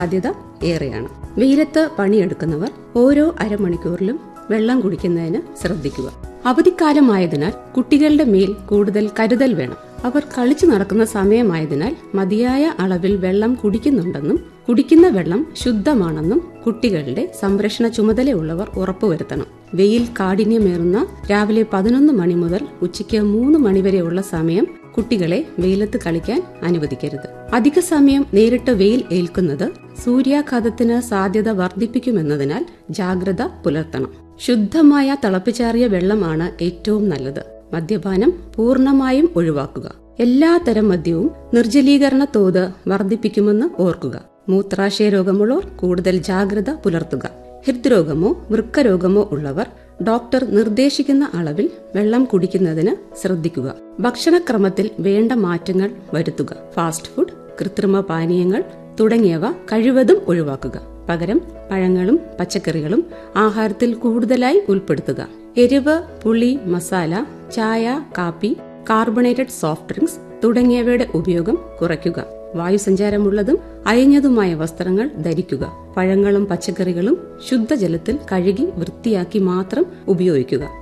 സാധ്യത ഏറെയാണ് വെയിലത്ത് പണിയെടുക്കുന്നവർ ഓരോ അരമണിക്കൂറിലും വെള്ളം കുടിക്കുന്നതിന് ശ്രദ്ധിക്കുക അവധിക്കാലമായതിനാൽ കുട്ടികളുടെ മേൽ കൂടുതൽ കരുതൽ വേണം അവർ കളിച്ചു നടക്കുന്ന സമയമായതിനാൽ മതിയായ അളവിൽ വെള്ളം കുടിക്കുന്നുണ്ടെന്നും കുടിക്കുന്ന വെള്ളം ശുദ്ധമാണെന്നും കുട്ടികളുടെ സംരക്ഷണ ചുമതലയുള്ളവർ ഉറപ്പുവരുത്തണം വെയിൽ കാഠിന്യമേറുന്ന രാവിലെ പതിനൊന്ന് മണി മുതൽ ഉച്ചയ്ക്ക് മൂന്ന് മണിവരെയുള്ള സമയം കുട്ടികളെ വെയിലത്ത് കളിക്കാൻ അനുവദിക്കരുത് അധിക സമയം നേരിട്ട് വെയിൽ ഏൽക്കുന്നത് സൂര്യാഘാതത്തിന് സാധ്യത വർദ്ധിപ്പിക്കുമെന്നതിനാൽ ജാഗ്രത പുലർത്തണം ശുദ്ധമായ തിളപ്പിച്ചാറിയ വെള്ളമാണ് ഏറ്റവും നല്ലത് മദ്യപാനം പൂർണ്ണമായും ഒഴിവാക്കുക എല്ലാ തരം മദ്യവും നിർജ്ജലീകരണ തോത് വർദ്ധിപ്പിക്കുമെന്ന് ഓർക്കുക മൂത്രാശയ രോഗമുള്ളവർ കൂടുതൽ ജാഗ്രത പുലർത്തുക ഹൃദ്രോഗമോ വൃക്കരോഗമോ ഉള്ളവർ ഡോക്ടർ നിർദ്ദേശിക്കുന്ന അളവിൽ വെള്ളം കുടിക്കുന്നതിന് ശ്രദ്ധിക്കുക ഭക്ഷണക്രമത്തിൽ വേണ്ട മാറ്റങ്ങൾ വരുത്തുക ഫാസ്റ്റ് ഫുഡ് കൃത്രിമ പാനീയങ്ങൾ തുടങ്ങിയവ കഴിവതും ഒഴിവാക്കുക പകരം പഴങ്ങളും പച്ചക്കറികളും ആഹാരത്തിൽ കൂടുതലായി ഉൾപ്പെടുത്തുക എരിവ് പുളി മസാല ചായ കാപ്പി കാർബണേറ്റഡ് സോഫ്റ്റ് ഡ്രിങ്ക്സ് തുടങ്ങിയവയുടെ ഉപയോഗം കുറയ്ക്കുക വായുസഞ്ചാരമുള്ളതും അയഞ്ഞതുമായ വസ്ത്രങ്ങൾ ധരിക്കുക പഴങ്ങളും പച്ചക്കറികളും ശുദ്ധജലത്തിൽ കഴുകി വൃത്തിയാക്കി മാത്രം ഉപയോഗിക്കുക